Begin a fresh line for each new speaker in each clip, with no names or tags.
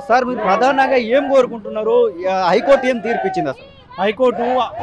Sir మీరు ప్రధానంగా ఏం కోరుకుంటున్నారు ఆ, హైకోర్టు ఏం తీర్పు ఇచ్చింది అసలు
హైకోర్టు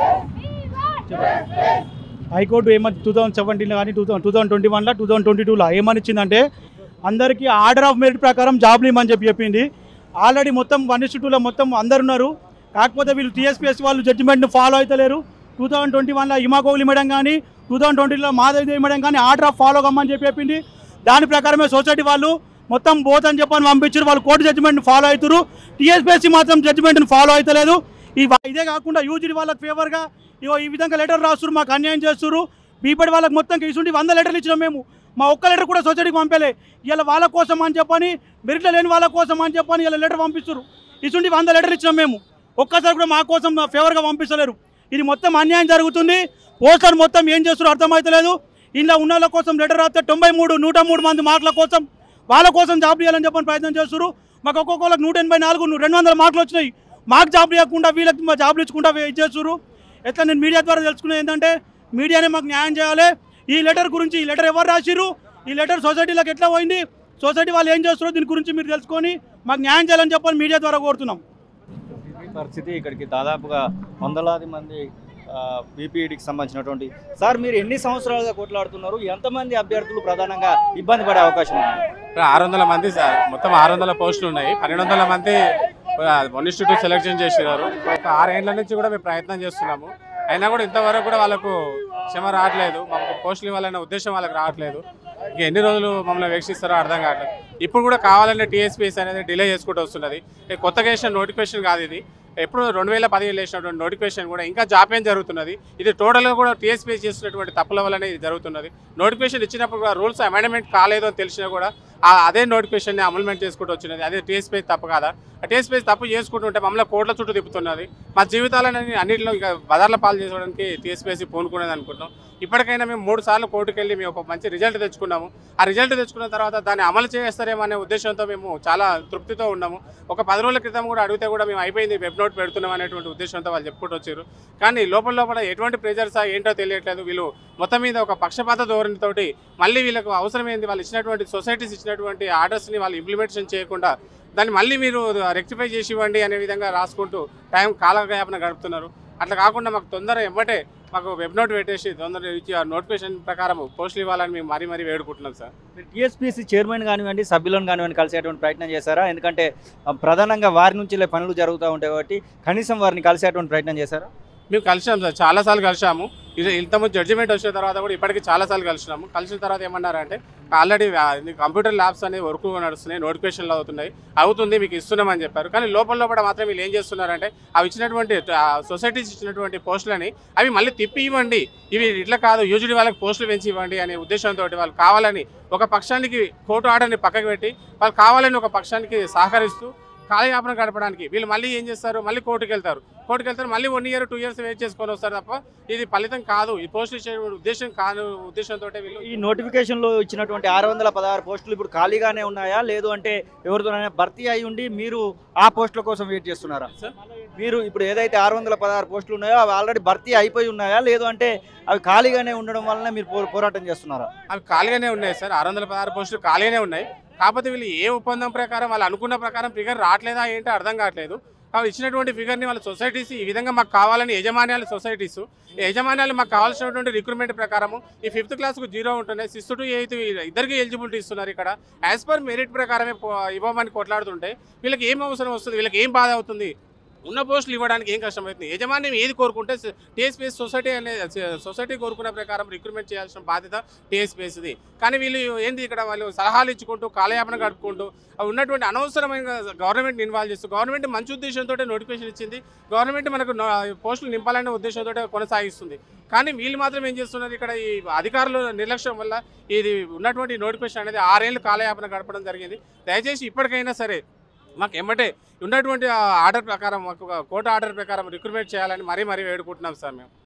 హైకోర్టు ఏమని టూ థౌసండ్ సెవెంటీన్లో కానీ two thousand two thousand twenty వన్లో టూ థౌసండ్ ట్వంటీ టూలో ఏమని ఇచ్చిందంటే అందరికీ ఆర్డర్ ఆఫ్ మెరిట్ ప్రకారం జాబ్లు ఇవ్వమని చెప్పి చెప్పింది ఆల్రెడీ మొత్తం వన్ ఇస్ టూలో మొత్తం అందరు ఉన్నారు కాకపోతే వీళ్ళు టీఎస్పీఎస్ వాళ్ళు జడ్జిమెంట్ని ఫాలో అవుతలేరు టూ థౌసండ్ ట్వంటీ వన్లో హిమాకోగులు మేడం కానీ టూ థౌసండ్ ట్వంటీలో మాధవి మేడం కానీ ఆర్డర్ ఆఫ్ ఫాలో కమ్మని చెప్పి చెప్పింది దాని ప్రకారమే సొసైటీ వాళ్ళు మొత్తం బోత్ అని చెప్పని పంపించారు వాళ్ళు కోర్టు జడ్జిమెంట్ని ఫాలో అవుతారు టీఎస్పీఎస్సీ మాత్రం జడ్జిమెంట్ని ఫాలో అవుతలేదు ఈ వా- ఇదే కాకుండా యూజీ వాళ్ళకి ఫేవర్గా ఇగో ఈ విధంగా లెటర్ రాస్తున్నారు మాకు అన్యాయం చేస్తున్నారు బీపడి వాళ్ళకి మొత్తం ఇసుంటి వంద లెటర్లు ఇచ్చినాం మేము మా ఒక్క లెటర్ కూడా సొసైటీకి పంపలే ఇలా వాళ్ళ కోసం అని చెప్పని మెరిట్లో లేని వాళ్ళ కోసం అని చెప్పని ఇలా లెటర్ పంపిస్తారు ఇసుంటి వంద లెటర్లు ఇచ్చినాం మేము ఒక్కసారి కూడా మా కోసం ఫేవర్గా పంపిస్తలేరు ఇది మొత్తం అన్యాయం జరుగుతుంది పోస్టర్ మొత్తం ఏం చేస్తారో అర్థమవుతలేదు ఇంట్లో ఉన్న వాళ్ళ కోసం లెటర్ రాస్తే తొంభై మూడు నూట మూడు మంది మార్కుల కోసం వాళ్ళ కోసం జాబ్ ఇవ్వాలని చెప్పని ప్రయత్నం చేస్తారు మాకు ఒక్కొక్కరికి నూట ఎనభై నాలుగు రెండు వందల మార్కులు వచ్చినాయి మాకు జాబ్ ఇవ్వకుండా వీళ్ళకి మా జాబ్లు ఇచ్చుకుంటా ఇది చేస్తారు ఎట్లా నేను మీడియా ద్వారా తెలుసుకునేది ఏంటంటే మీడియానే మాకు న్యాయం చేయాలి ఈ లెటర్ గురించి ఈ లెటర్ ఎవరు రాసిరు ఈ లెటర్ సొసైటీలోకి ఎట్లా పోయింది సొసైటీ వాళ్ళు ఏం చేస్తారో దీని గురించి మీరు తెలుసుకొని మాకు న్యాయం చేయాలని చెప్పని మీడియా ద్వారా కోరుతున్నాం
ఈ పరిస్థితి ఇక్కడికి దాదాపుగా వందలాది మంది బీపీఈడికి సంబంధించినటువంటి సార్ మీరు ఎన్ని సంవత్సరాలుగా కొట్లాడుతున్నారు ఎంతమంది అభ్యర్థులు ప్రధానంగా ఇబ్బంది పడే అవకాశం ఉంది
ఆరు వందల మంది సార్ మొత్తం ఆరు వందల పోస్టులు ఉన్నాయి పన్నెండు వందల మంది వన్ ఇస్టు టూ సెలెక్షన్ చేసినారు ఒక ఆరేళ్ల నుంచి కూడా మేము ప్రయత్నం చేస్తున్నాము అయినా కూడా ఇంతవరకు కూడా వాళ్ళకు క్షమ రావట్లేదు మాకు పోస్టులు ఇవ్వాలనే ఉద్దేశం వాళ్ళకి రావట్లేదు ఇంక ఎన్ని రోజులు మమ్మల్ని వీక్షిస్తారో అర్థం కావట్లేదు ఇప్పుడు కూడా కావాలనే టీఎస్పీఎస్ అనేది డిలే చేసుకుంటూ వస్తున్నది ఇది కొత్తగా వేసిన నోటిఫికేషన్ కాదు ఇది ఎప్పుడు రెండు వేల పదిహేను వేసినటువంటి నోటిఫికేషన్ కూడా ఇంకా జాప్యం జరుగుతున్నది ఇది టోటల్గా కూడా టీఎస్పీఎస్ చేస్తున్నటువంటి తప్పుల వల్లనే ఇది జరుగుతున్నది నోటిఫికేషన్ ఇచ్చినప్పుడు కూడా రూల్స్ అమెండ్మెంట్ కాలేదు అని తెలిసినా కూడా ఆ అదే నోటిఫికేషన్ని అమల్మెంట్ చేసుకుంటూ వచ్చినది అదే టీఎస్పీఎస్ తప్పు కాదా ఆ టీఎస్పీఎస్ తప్పు చేసుకుంటుంటే మమ్మల్ని కోట్ల చుట్టూ తిప్పుతున్నది మా జీవితాలను అన్నింటిలో ఇక బజార్ల పాలు చేసుకోవడానికి టీఎస్పీఎస్సీ పూనుకునేది అనుకుంటున్నాం ఇప్పటికైనా మేము మూడు సార్లు కోర్టుకు వెళ్ళి మేము ఒక మంచి రిజల్ట్ తెచ్చుకున్నాము ఆ రిజల్ట్ తెచ్చుకున్న తర్వాత దాన్ని అమలు చేస్తారేమో అనే ఉద్దేశంతో మేము చాలా తృప్తితో ఉన్నాము ఒక పది రోజుల క్రితం కూడా అడిగితే కూడా మేము అయిపోయింది వెబ్ నోట్ పెడుతున్నాం అనేటువంటి ఉద్దేశంతో వాళ్ళు చెప్పుకుంటూ వచ్చారు కానీ లోపల లోపల ఎటువంటి ప్రెజర్సా ఏంటో తెలియట్లేదు వీళ్ళు మొత్తం మీద ఒక పక్షపాత ధోరణితోటి మళ్ళీ వీళ్ళకు అవసరమైంది వాళ్ళు ఇచ్చినటువంటి సొసైటీస్ ఇచ్చినటువంటి ఆర్డర్స్ని వాళ్ళు ఇంప్లిమెంటేషన్ చేయకుండా దాన్ని మళ్ళీ మీరు రెక్టిఫై చేసి ఇవ్వండి అనే విధంగా రాసుకుంటూ టైం కాలయాపన గడుపుతున్నారు అట్లా కాకుండా మాకు తొందర ఎమ్మటే మాకు వెబ్ నోట్ పెట్టేసి తొందర ఇచ్చి ఆ నోటిఫికేషన్ ప్రకారం పోస్టులు ఇవ్వాలని మేము మరీ మరీ వేడుకుంటున్నాం సార్
మీరు టీఎస్పీసీ చైర్మన్ కానివ్వండి సభ్యులను కానివ్వండి కలిసేటువంటి ప్రయత్నం చేశారా ఎందుకంటే ఆ, ప్రధానంగా వారి నుంచి పనులు జరుగుతూ ఉంటాయి కాబట్టి కనీసం వారిని కలిసేటువంటి ప్రయత్నం చేశారా
మేము కలిసాం సార్ చాలాసార్లు కలిసాము ఇది ఇంతకుముందు జడ్జిమెంట్ వచ్చిన తర్వాత కూడా ఇప్పటికి చాలాసార్లు కలిసినాము కలిసిన తర్వాత ఏమన్నారంటే ఆల్రెడీ కంప్యూటర్ ల్యాబ్స్ అనేవి వర్క్ నడుస్తున్నాయి నోటిఫికేషన్లు అవుతున్నాయి అవుతుంది మీకు ఇస్తున్నామని చెప్పారు కానీ లోపల లోపల మాత్రం వీళ్ళు ఏం చేస్తున్నారంటే అవి ఇచ్చినటువంటి సొసైటీస్ ఇచ్చినటువంటి పోస్టులని అవి మళ్ళీ తిప్పి ఇవ్వండి ఇవి ఇట్లా కాదు యూజువల్లీ వాళ్ళకి పోస్టులు పెంచి ఇవ్వండి అనే ఉద్దేశంతో వాళ్ళు కావాలని ఒక పక్షానికి కోర్టు ఆర్డర్ని పక్కకు పెట్టి వాళ్ళు కావాలని ఒక పక్షానికి సహకరిస్తూ కాలయాపన గడపడానికి వీళ్ళు మళ్ళీ ఏం చేస్తారు మళ్ళీ కోర్టుకు వెళ్తారు కోర్టుకు వెళ్తారు మళ్ళీ one year two years wait చేసుకొని వస్తారు తప్ప ఇది ఫలితం కాదు ఈ పోస్టులు ఇచ్చే ఉద్దేశం కాదు ఉద్దేశంతో వీళ్ళు
ఈ నోటిఫికేషన్లో ఇచ్చినటువంటి ఆరు వందల పదహారు పోస్టులు ఇప్పుడు ఖాళీగానే ఉన్నాయా లేదు అంటే ఎవరితోనైనా భర్తీ అయి ఉండి మీరు ఆ పోస్టుల కోసం వెయిట్ చేస్తున్నారా
సార్?
మీరు ఇప్పుడు ఏదైతే ఆరు వందల పదహారు పోస్టులు ఉన్నాయో అవి ఆల్రెడీ భర్తీ అయిపోయి ఉన్నాయా లేదు అంటే అవి ఖాళీగానే ఉండడం వల్లనే మీరు పో- పోరాటం చేస్తున్నారా
అవి ఖాళీగానే ఉన్నాయి సార్ ఆరు వందల పదహారు పోస్టులు ఖాళీగానే ఉన్నాయి కాకపోతే వీళ్ళు ఏ ఒప్పందం ప్రకారం వాళ్ళు అనుకున్న ప్రకారం ఫిగర్ రావట్లేదా ఏంటో అర్థం కావట్లేదు వాళ్ళు ఇచ్చినటువంటి ఫిగర్ని వాళ్ళ సొసైటీస్ ఈ విధంగా మాకు కావాలని యజమాన్యాలు సొసైటీస్ యజమాన్యాలు మాకు కావాల్సినటువంటి రిక్రూట్మెంట్ ప్రకారము ఈ ఫిఫ్త్ క్లాస్కు జీరో ఉంటున్నాయి సిక్స్త్ టు ఎయిత్ ఇద్దరికి ఎలిజిబిలిటీ ఇస్తున్నారు ఇక్కడ యాజ్ పర్ మెరిట్ ప్రకారమే పో- ఇవ్వమని కొట్లాడుతుంటే వీళ్ళకి ఏం అవసరం వస్తుంది వీళ్ళకి ఏం బాధ అవుతుంది ఉన్న పోస్టులు ఇవ్వడానికి ఏం కష్టం అవుతుంది యజమాన్యం ఏది కోరుకుంటే టీఎస్పీఎస్ సొసైటీ అనే సొసైటీ కోరుకున్న ప్రకారం రిక్రూట్మెంట్ చేయాల్సిన బాధ్యత టీఎస్పీఎస్ది కానీ వీళ్ళు ఏంది ఇక్కడ వాళ్ళు సలహాలు ఇచ్చుకుంటూ కాలయాపన గడుపుకుంటూ అవి ఉన్నటువంటి అనవసరమైన గవర్నమెంట్ ఇన్వాల్వ్ చేస్తూ గవర్నమెంట్ మంచి ఉద్దేశంతో నోటిఫికేషన్ ఇచ్చింది గవర్నమెంట్ మనకు నో- పోస్టులు నింపాలనే ఉద్దేశంతో కొనసాగిస్తుంది కానీ వీళ్ళు మాత్రం ఏం చేస్తున్నారు ఇక్కడ ఈ అధికారుల నిర్లక్ష్యం వల్ల ఇది ఉన్నటువంటి నోటిఫికేషన్ అనేది ఆరేళ్ళు కాలయాపన గడపడం జరిగింది దయచేసి ఇప్పటికైనా సరే మాకు ఎమ్మటే ఉన్నటువంటి ఆ ఆర్డర్ ప్రకారం మాకు కోర్టు ఆర్డర్ ప్రకారం రిక్రూట్మెంట్ చేయాలని మరీ మరీ వేడుకుంటున్నాం సార్ మేము